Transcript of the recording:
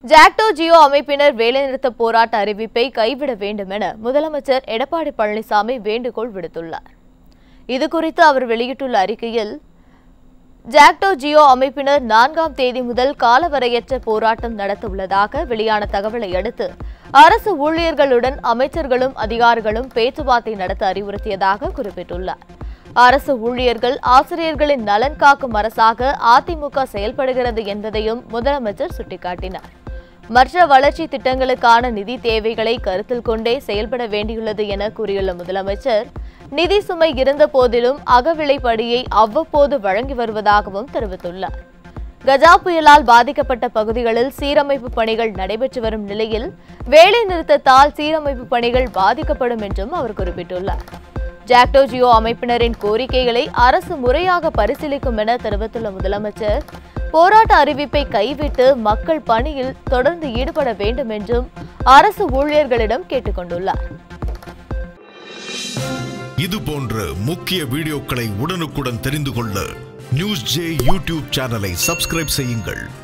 ஜாக்டோ ஜியோ அமைப்பினர் வேலைநிறுத்த போராட்ட அறிவிப்பை கைவிட வேண்டும் என முதலமைச்சர் எடப்பாடி பழனிசாமி வேண்டுகோள் விடுத்துள்ளார் இதுகுறித்து அவர் வெளியிட்டுள்ள அறிக்கையில் ஜாக்டோ ஜியோ அமைப்பினர் நான்காம் தேதி முதல் காலவரையற்ற போராட்டம் நடத்த உள்ளதாக வெளியான தகவலை அடுத்து அரசு ஊழியர்களுடன் அமைச்சர்களும் அதிகாரிகளும் பேச்சுவார்த்தை நடத்த அறிவுறுத்தியதாக குறிப்பிட்டுள்ளார் அரசு ஊழியர்கள் ஆசிரியர்களின் நலன் காக்கும் அரசாக அதிமுக செயல்படுகிறது என்பதையும் முதலமைச்சர் சுட்டிக்காட்டினார் மற்ற வளர்ச்சி திட்டங்களுக்கான நிதி தேவைகளை கருத்தில் கொண்டே செயல்பட வேண்டியுள்ளது என கூறியுள்ள முதலமைச்சர் நிதி சுமை இருந்த போதிலும் அகவிலைப்படியை அவ்வப்போது வழங்கி வருவதாகவும் தெரிவித்துள்ளார் கஜா புயலால் பாதிக்கப்பட்ட பகுதிகளில் சீரமைப்பு பணிகள் நடைபெற்று வரும் நிலையில் வேலை நிறுத்தத்தால் சீரமைப்பு பணிகள் பாதிக்கப்படும் என்றும் அவர் குறிப்பிட்டுள்ளார் ஜாக்டோ ஜியோ அமைப்பினரின் கோரிக்கைகளை அரசு முறையாக பரிசீலிக்கும் என தெரிவித்துள்ள முதலமைச்சர் போராட்ட அறிவிப்பை கைவிட்டு மக்கள் பணியில் தொடர்ந்து ஈடுபட வேண்டும் என்றும் அரசு ஊழியர்களிடம் கேட்டுக்கொண்டுள்ளார் இது போன்ற முக்கிய வீடியோக்களை உடனுக்குடன் தெரிந்து கொள்ள நியூஸ் ஜே யூடியூப் சேனலை சப்ஸ்கிரைப் செய்யுங்கள்